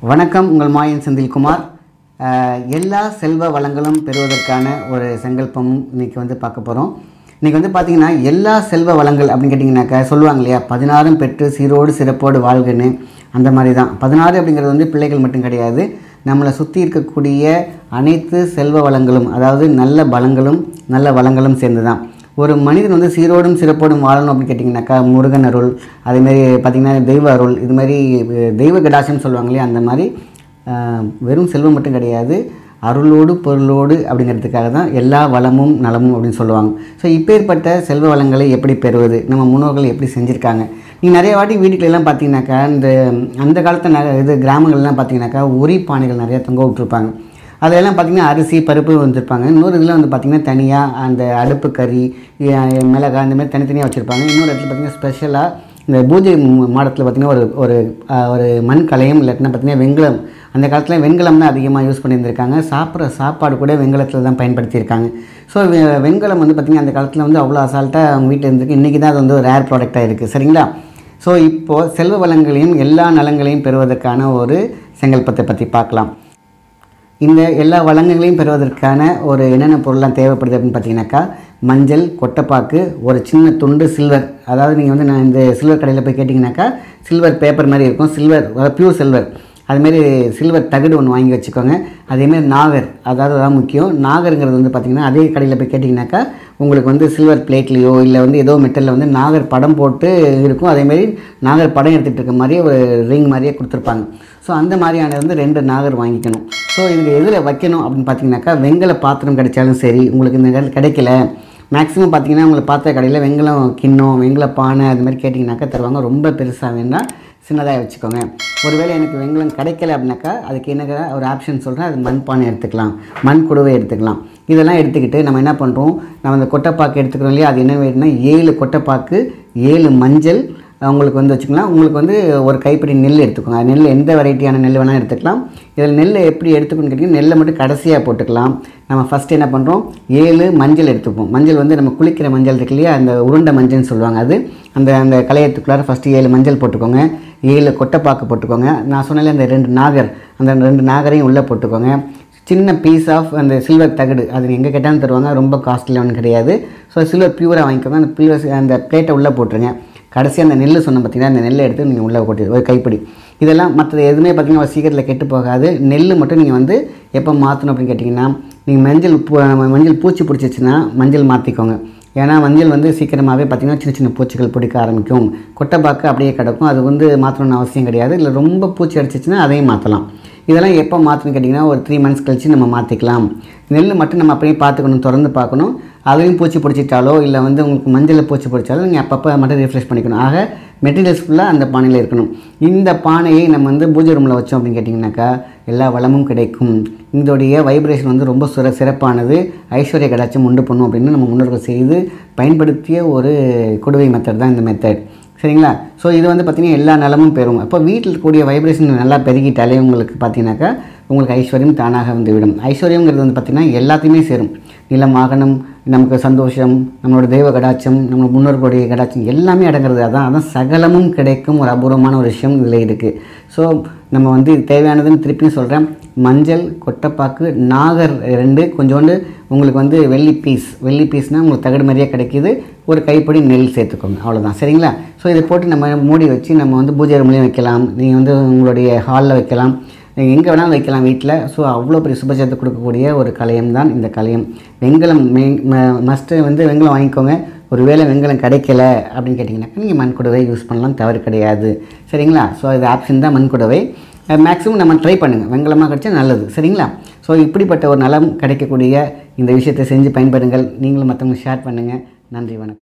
வணக்கம் உங்கள் மாயன் செந்தில்குமார் அஹ், எல்லா செல்வ வளங்களும் பெறுவதற்கான ஒரு சங்கல்பமும் இன்றைக்கி வந்து பார்க்க போகிறோம் இன்றைக்கி வந்து பார்த்திங்கன்னா எல்லா செல்வ வளங்கள் அப்படின்னு கேட்டிங்கனாக்கா சொல்லுவாங்க இல்லையா பதினாறும் பெற்று சீரோடு சிறப்போடு வாழ்கன்னு அந்த மாதிரி தான் பதினாறு அப்படிங்கிறது வந்து பிள்ளைகள் மட்டும் கிடையாது நம்மளை சுற்றி இருக்கக்கூடிய அனைத்து செல்வ வளங்களும் அதாவது நல்ல பலங்களும் நல்ல வளங்களும் சேர்ந்து தான் ஒரு மனிதன் வந்து சீரோடும் சிறப்போடும் வாழணும் அப்படின்னு கேட்டிங்கனாக்கா முருகன் அருள் அதேமாரி பார்த்திங்கன்னா தெய்வ அருள் இது மாதிரி அஹ், தெய்வ கடாசம்னு சொல்லுவாங்க இல்லையா அந்த மாதிரி அஹ், வெறும் செல்வம் மட்டும் கிடையாது அருளோடு பொருளோடு அப்படிங்கிறதுக்காக தான் எல்லா வளமும் நலமும் அப்படின்னு சொல்லுவாங்க ஸோ இப்பேற்பட்ட செல்வ வளங்களை எப்படி பெறுவது நம்ம முன்னோர்கள் எப்படி செஞ்சுருக்காங்க நீங்கள் நிறைய வாட்டி வீட்டுக்குள்ள எல்லாம் பார்த்தீங்கன்னாக்கா இந்த அந்த காலத்து ந இது கிராமங்கள்லாம் பார்த்தீங்கன்னாக்கா உரி பானைகள் நிறையா தொங்க விட்டுருப்பாங்க அதெல்லாம் பார்த்திங்கன்னா அரிசி பருப்பு வச்சுருப்பாங்க இன்னொரு இதில் வந்து பார்த்திங்கன்னா தனியாக அந்த அடுப்பு கறி அஹ் மிளகாய் அந்த மாதிரி தனித்தனியாக வச்சுருப்பாங்க இன்னொரு இடத்துல பார்த்திங்கன்னா ஸ்பெஷலாக இந்த பூஜை ம- மாடத்தில் பார்த்திங்கன்னா ஒரு ஒரு அஹ், ஒரு மண் கலையும் இல்லாட்டினா பார்த்திங்கன்னா வெண்கலம் அந்த காலத்தில் வெண்கலம் தான் அதிகமாக யூஸ் பண்ணியிருந்திருக்காங்க சாப்பிட்ற சாப்பாடு கூட வெண்கலத்தில் தான் பயன்படுத்தியிருக்காங்க ஸோ வெண்கலம் வந்து பார்த்திங்கன்னா அந்த காலத்தில் வந்து அவ்வளோ அசால்ட்டாக அவங்க வீட்டில் இருந்திருக்கு இன்றைக்கி தான் அது வந்து ஒரு ரேர் ப்ராடக்டாக இருக்குது சரிங்களா ஸோ இப்போது செல்வ வளங்களையும் எல்லா நலங்களையும் பெறுவதற்கான ஒரு சங்கல்பத்தை பற்றி பார்க்கலாம் இந்த எல்லா வளங்களையும் பெறுவதற்கான ஒரு என்னென்ன பொருள்லாம் தேவைப்படுது அப்படின்னு பார்த்தீங்கன்னாக்கா மஞ்சள் கொட்டைப்பாக்கு ஒரு சின்ன துண்டு சில்வர் அதாவது நீங்கள் வந்து நான் இந்த சில்வர் கடையில் போய் கேட்டிங்கனாக்கா சில்வர் பேப்பர் மாதிரி இருக்கும் சில்வர் அதாவது பியூர் சில்வர் அதுமாரி சில்வர் தகடு ஒன்று வாங்கி வச்சுக்கோங்க அதேமாரி நாகர் அதாவது அதான் முக்கியம் நாகருங்கிறது வந்து பார்த்திங்கன்னா அதே கடையில் போய் கேட்டிங்கனாக்கா உங்களுக்கு வந்து சில்வர் பிளேட்லேயோ இல்லை வந்து ஏதோ மெட்டலில் வந்து நாகர் படம் போட்டு இருக்கும் அதேமாரி நாகர் படம் எடுத்துகிட்டு இருக்க மாதிரி ஒரு ரிங் மாதிரியே கொடுத்துருப்பாங்க ஸோ அந்த மாதிரியான வந்து ரெண்டு நாகர் வாங்கிக்கணும் ஸோ இதுக்கு எதில் வைக்கணும் அப்படின்னு பார்த்தீங்கன்னாக்கா வெங்கல பாத்திரம் கிடைச்சாலும் சரி உங்களுக்கு இந்த நேரத்தில் கிடைக்கல மேக்ஸிமம் பார்த்தீங்கன்னா உங்களுக்கு பாத்திர கடையில் வெங்கலம் கிண்ணம் வெங்கல பானை அது மாதிரி கேட்டிங்கனாக்கா தருவாங்க ரொம்ப பெருசாக வேண்டாம் சின்னதாக வச்சுக்கோங்க ஒருவேளை எனக்கு வெங்கலம் கிடைக்கல அப்படின்னாக்கா அதுக்கு என்ன ஒரு ஆப்ஷன் சொல்கிறேன் அது மண் பானை எடுத்துக்கலாம் மண் குடுவை எடுத்துக்கலாம் இதெல்லாம் எடுத்துக்கிட்டு நம்ம என்ன பண்ணுறோம் நம்ம அந்த கொட்டைப்பாக்கு எடுத்துக்கிறோம் இல்லையா அது என்ன வேணும்னா ஏழு கொட்டைப்பாக்கு ஏழு மஞ்சள் உங்களுக்கு வந்து வச்சுக்கலாம் உங்களுக்கு வந்து ஒரு கைப்பிடி நெல் எடுத்துக்கோங்க நெல் எந்த வெரைட்டியான நெல் வேணால் எடுத்துக்கலாம் இதில் நெல்லை எப்படி எடுத்துக்கணும்னு கேட்டிங்கன்னா நெல்லை மட்டும் கடைசியாக போட்டுக்கலாம் நம்ம ஃபஸ்ட்டு என்ன பண்ணுறோம் ஏழு மஞ்சள் எடுத்துப்போம் மஞ்சள் வந்து நம்ம குளிக்கிற மஞ்சள் இருக்கு இல்லையா அந்த உருண்டை மஞ்சள்னு சொல்லுவாங்க அது அந்த அந்த கலையத்துக்குள்ளார ஃபஸ்ட்டு ஏழு மஞ்சள் போட்டுக்கோங்க ஏழு கொட்டைப்பாக்கு போட்டுக்கோங்க நான் சொன்னல அந்த ரெண்டு நாகர் அந்த ரெண்டு நாகரையும் உள்ளே போட்டுக்கோங்க சின்ன பீஸ் ஆஃப் அந்த சில்வர் தகடு அது எங்கே கேட்டாலும் தருவாங்க ரொம்ப காஸ்ட்லி ஒன்றும் கிடையாது ஸோ சில்வர் பியூராக வாங்கிக்கோங்க அந்த பியூர் அந்த பிளேட்டை உள்ளே போட்டுருங்க கடைசி அந்த நெல் சொன்ன பார்த்தீங்கன்னா அந்த நெல்லை எடுத்து நீங்கள் உள்ளே கொட்டி ஒரு கைப்பிடி இதெல்லாம் மற்றது எதுவுமே பார்த்தீங்கன்னா சீக்கிரத்தில் கெட்டு போகாது நெல் மட்டும் நீங்கள் வந்து எப்போ மாற்றணும் அப்படின்னு கேட்டிங்கன்னா நீங்கள் மஞ்சள் பூ மஞ்சள் பூச்சி பிடிச்சிச்சின்னா மஞ்சள் மாற்றிக்கோங்க ஏன்னா மஞ்சள் வந்து சீக்கிரமாகவே பார்த்திங்கன்னா சின்ன சின்ன பூச்சிகள் பிடிக்க ஆரம்பிக்கும் கொட்டைப்பாக்கு அப்படியே கிடக்கும் அது வந்து மாற்றணும்னு அவசியம் கிடையாது இல்லை ரொம்ப பூச்சி அடிச்சிச்சுன்னா அதையும் மாற்றலாம் இதெல்லாம் எப்போ மாற்றணும்னு கேட்டிங்கன்னா ஒரு த்ரீ மந்த்ஸ் கழிச்சு நம்ம மாற்றிக்கலாம் நெல் மட்டும் நம்ம அப்படியே பார்த்துக்கணும் திறந்து பார்க்கணும் அதையும் பூச்சி பிடிச்சிட்டாலோ இல்லை வந்து உங்களுக்கு மஞ்சளில் பூச்சி பிடிச்சாலோ நீங்கள் அப்பப்போ மட்டும் ரிஃப்ரெஷ் பண்ணிக்கணும் ஆக மெட்டீரியல்ஸ் ஃபுல்லாக அந்த பானையில் இருக்கணும் இந்த பானையை நம்ம வந்து பூஜை ரூமில் வச்சோம் அப்படின்னு கேட்டிங்கனாக்கா எல்லா வளமும் கிடைக்கும் இதோடைய வைப்ரேஷன் வந்து ரொம்ப சிற சிறப்பானது ஐஸ்வர்ய கடாட்சம் உண்டு பண்ணும் அப்படின்னு நம்ம முன்னோர்கள் செய்து பயன்படுத்திய ஒரு குடுவை மெத்தட் தான் இந்த மெத்தட் சரிங்களா ஸோ இது வந்து பார்த்திங்கன்னா எல்லா நலமும் பெறும் அப்போ வீட்டில் இருக்கக்கூடிய வைப்ரேஷன் நல்லா பெருகிட்டாலே உங்களுக்கு பார்த்தீங்கன்னாக்கா உங்களுக்கு ஐஸ்வர்யம் தானாக வந்து விடும் ஐஸ்வர்யங்கிறது வந்து பார்த்திங்கன்னா எல்லாத்தையுமே சேரும் நிலம் வாகனம் நமக்கு சந்தோஷம் நம்மளோட தெய்வ கடாட்சம் நம்ம முன்னோர்களுடைய கடாட்சம் எல்லாமே அடங்குறது அதான் அதான் சகலமும் கிடைக்கும் ஒரு அபூர்வமான ஒரு விஷயம் இதில் இருக்குது ஸோ நம்ம வந்து இது தேவையானதுன்னு திருப்பியும் சொல்கிறேன் மஞ்சள் கொட்டைப்பாக்கு நாகர் ரெண்டு கொஞ்சோண்டு உங்களுக்கு வந்து வெள்ளி பீஸ் வெள்ளி பீஸ்னால் உங்களுக்கு தகடு மாதிரியே கிடைக்கிது ஒரு கைப்படி நெல் சேர்த்துக்கோங்க அவ்வளோதான் சரிங்களா ஸோ இதை போட்டு நம்ம மூடி வச்சு நம்ம வந்து பூஜை ரூம்லேயும் வைக்கலாம் நீங்கள் வந்து உங்களுடைய ஹாலில் வைக்கலாம் நீங்கள் எங்கே வேணாலும் வைக்கலாம் வீட்டில் ஸோ அவ்வளோ பெரிய சுபச்சத்தை கொடுக்கக்கூடிய ஒரு கலையம் தான் இந்த கலையம் வெண்கலம் மஸ்ட்டு வந்து வெண்கலம் வாங்கிக்கோங்க ஒருவேளை வெண்கலம் கிடைக்கல அப்படின்னு கேட்டிங்கன்னாக்கா நீங்கள் மண்குடவை யூஸ் பண்ணலாம் தவறு கிடையாது சரிங்களா ஸோ இது ஆப்ஷன் தான் மண்குடவை மேக்ஸிமம் நம்ம ட்ரை பண்ணுங்கள் வெண்கலமாக கிடைச்சா நல்லது சரிங்களா ஸோ இப்படிப்பட்ட ஒரு நலம் கிடைக்கக்கூடிய இந்த விஷயத்தை செஞ்சு பயன்படுங்கள் நீங்களும் மற்றவங்க ஷேர் பண்ணுங்கள் நன்றி வணக்கம்